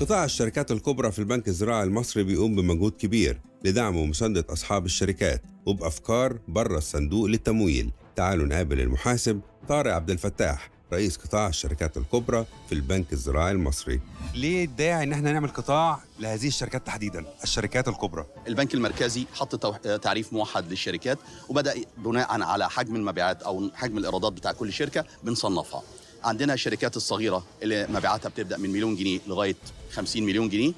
قطاع الشركات الكبرى في البنك الزراعي المصري بيقوم بمجهود كبير لدعم ومساندة أصحاب الشركات وبأفكار بره الصندوق للتمويل تعالوا نقابل المحاسب طارق عبد الفتاح رئيس قطاع الشركات الكبرى في البنك الزراعي المصري ليه الداعي ان احنا نعمل قطاع لهذه الشركات تحديدا الشركات الكبرى البنك المركزي حط تو- تعريف موحد للشركات وبدا بناء على حجم المبيعات او حجم الايرادات بتاع كل شركه بنصنفها عندنا الشركات الصغيره اللي مبيعاتها بتبدا من مليون جنيه لغايه 50 مليون جنيه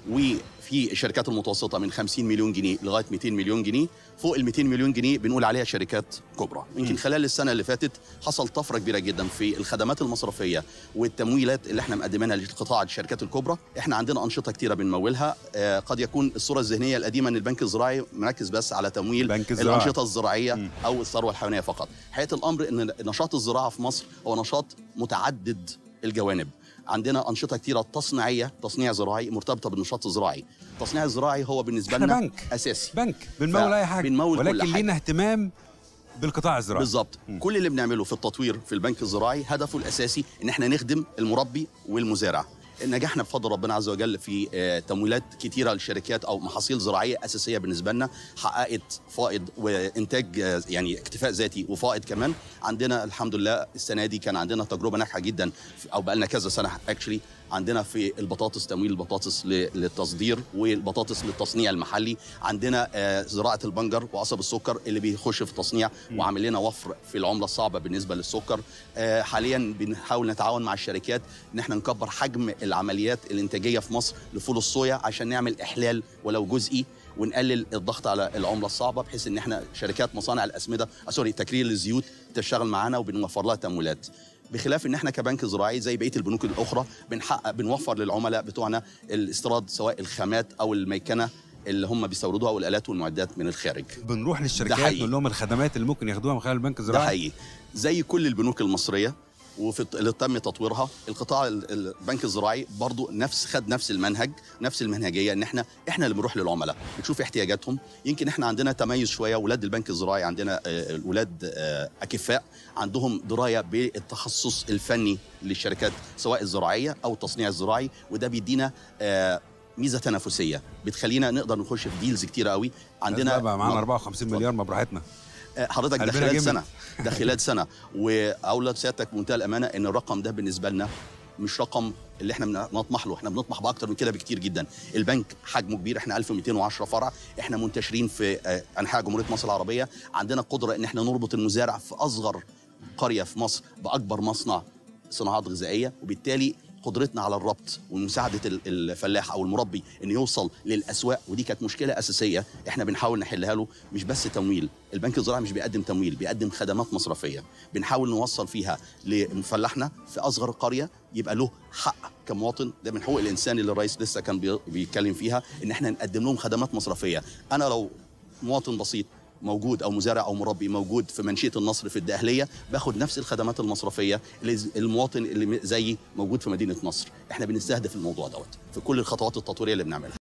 وفي الشركات المتوسطه من 50 مليون جنيه لغايه 200 مليون جنيه فوق ال 200 مليون جنيه بنقول عليها شركات كبرى يمكن خلال السنه اللي فاتت حصل طفره كبيره جدا في الخدمات المصرفيه والتمويلات اللي احنا مقدمينها لقطاع الشركات الكبرى احنا عندنا انشطه كتيره بنمولها آه، قد يكون الصوره الذهنيه القديمه ان البنك الزراعي مركز بس على تمويل البنك الزراعي. الانشطه الزراعيه او الثروه الحيوانيه فقط حقيقه الامر ان نشاط الزراعه في مصر هو نشاط متعدد الجوانب عندنا انشطه كتيره تصنيعيه تصنيع زراعي مرتبطه بالنشاط الزراعي التصنيع الزراعي هو بالنسبه احنا لنا بنك. اساسي بنك بنمول اي حاجه بنمول كل ولكن حاجة. لينا اهتمام بالقطاع الزراعي بالظبط كل اللي بنعمله في التطوير في البنك الزراعي هدفه الاساسي ان احنا نخدم المربي والمزارع نجحنا بفضل ربنا عز وجل في آه، تمويلات كتيره للشركات او محاصيل زراعيه اساسيه بالنسبه لنا حققت فائض وانتاج آه، يعني اكتفاء ذاتي وفائض كمان عندنا الحمد لله السنه دي كان عندنا تجربه ناجحه جدا في- او بقى لنا كذا سنه اكشلي عندنا في البطاطس تمويل البطاطس ل- للتصدير والبطاطس للتصنيع المحلي عندنا آه، زراعه البنجر وقصب السكر اللي بيخش في التصنيع وعامل لنا وفر في العمله الصعبه بالنسبه للسكر آه، حاليا بنحاول نتعاون مع الشركات ان احنا نكبر حجم العمليات الانتاجيه في مصر لفول الصويا عشان نعمل احلال ولو جزئي ونقلل الضغط على العمله الصعبه بحيث ان احنا شركات مصانع الاسمده آه، سوري تكرير الزيوت تشتغل معانا وبنوفر لها تمويلات بخلاف ان احنا كبنك زراعي زي بقيه البنوك الاخرى بنحقق بنوفر للعملاء بتوعنا الاستيراد سواء الخامات او الميكنه اللي هم بيستوردوها او الالات والمعدات من الخارج بنروح ده للشركات حقيقي. نقول لهم الخدمات اللي ممكن ياخدوها من خلال البنك ده الزراعي حقيقي زي كل البنوك المصريه وفي الت- اللي تم تطويرها القطاع ال- البنك الزراعي برضو نفس خد نفس المنهج نفس المنهجيه ان احنا احنا اللي بنروح للعملاء نشوف احتياجاتهم يمكن احنا عندنا تميز شويه ولاد البنك الزراعي عندنا آه، الولاد آه، اكفاء عندهم درايه بالتخصص الفني للشركات سواء الزراعيه او التصنيع الزراعي وده بيدينا آه، ميزه تنافسيه بتخلينا نقدر نخش في ديلز كتيره قوي عندنا عندنا بقى معانا 54 مليار ما براحتنا آه، حضرتك ده قلبنا خلال جامد. سنه ده خلال سنه واولى سيادتك بمنتهى الامانه ان الرقم ده بالنسبه لنا مش رقم اللي احنا بنطمح له احنا بنطمح باكتر من كده بكتير جدا البنك حجمه كبير احنا 1210 فرع احنا منتشرين في آه، انحاء جمهوريه مصر العربيه عندنا قدره ان احنا نربط المزارع في اصغر قريه في مصر باكبر مصنع صناعات غذائيه وبالتالي قدرتنا على الربط ومساعده ال- الفلاح او المربي انه يوصل للاسواق ودي كانت مشكله اساسيه احنا بنحاول نحلها له مش بس تمويل البنك الزراعي مش بيقدم تمويل بيقدم خدمات مصرفيه بنحاول نوصل فيها لمفلحنا في اصغر قريه يبقى له حق كمواطن ده من حقوق الانسان اللي الرئيس لسه كان بي- بيتكلم فيها ان احنا نقدم لهم خدمات مصرفيه انا لو مواطن بسيط موجود او مزارع او مربي موجود في منشيه النصر في الدقهليه باخد نفس الخدمات المصرفيه اللي ز- المواطن اللي م- زيي موجود في مدينه نصر احنا بنستهدف الموضوع دوت في كل الخطوات التطويريه اللي بنعملها